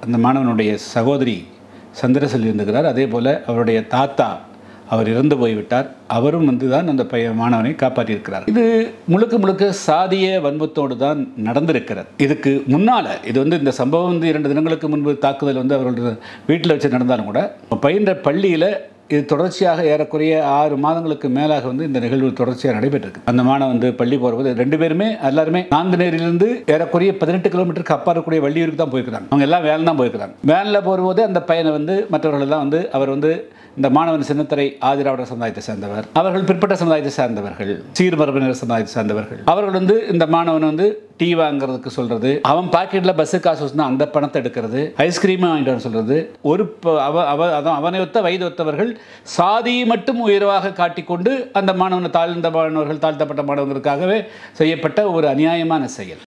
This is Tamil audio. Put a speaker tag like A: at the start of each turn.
A: அந்த மாணவனுடைய சகோதரி சந்திரசெல்வி இருந்துகிறார் அதே போல் அவருடைய தாத்தா அவர் இறந்து போய்விட்டார் அவரும் வந்து தான் அந்த பையன் மாணவனை காப்பாற்றியிருக்கிறார் இது முழுக்க முழுக்க சாதிய வன்மத்தோடு தான் நடந்திருக்கிறது இதுக்கு முன்னால் இது வந்து இந்த சம்பவம் வந்து இரண்டு தினங்களுக்கு முன்பு தாக்குதல் வந்து அவர்களோட வீட்டில் வச்சு நடந்தாலும் கூட பயின்ற பள்ளியில் இது தொடர்ச்சியாக ஏறக்குறைய ஆறு மாதங்களுக்கு மேலாக வந்து இந்த நிகழ்வு தொடர்ச்சியாக நடைபெற்றிருக்கு அந்த மாணவன் வந்து பள்ளி போகிறபோது ரெண்டு பேருமே எல்லாருமே நாங்குநேரிலிருந்து ஏறக்குறைய பதினெட்டு கிலோமீட்டருக்கு அப்பா இருக்கக்கூடிய வள்ளியூருக்கு தான் போயிருக்கிறாங்க அவங்க எல்லாம் வேன் தான் போயிருக்கிறாங்க வேனில் போகும்போது அந்த பையனை வந்து மற்றவர்கள் எல்லாம் வந்து அவர் வந்து இந்த மாணவன் சின்னத்தரை ஆதிராவிட சமுதாயத்தை சேர்ந்தவர் அவர்கள் பிற்பட்ட சமுதாயத்தை சார்ந்தவர்கள் சீர்மரபினர் சமுதாயத்தை சார்ந்தவர்கள் அவர்கள் வந்து இந்த மாணவன் வந்து டீ வாங்குறதுக்கு சொல்றது அவன் பாக்கெட்ல பஸ்ஸு காசு வச்சுனா அந்த பணத்தை எடுக்கிறது ஐஸ்கிரீம் வாங்கிட்டு வர சொல்றது ஒரு ப- அவ அவ அதான் அவனை ஒத்த வயது ஒத்தவர்கள் சாதியை மட்டும் உயர்வாக காட்டிக்கொண்டு அந்த மாணவனை தாழ்ந்த மாணவர்கள் தாழ்த்தப்பட்ட மாணவர்களுக்காகவே செய்யப்பட்ட ஒரு அநியாயமான செயல்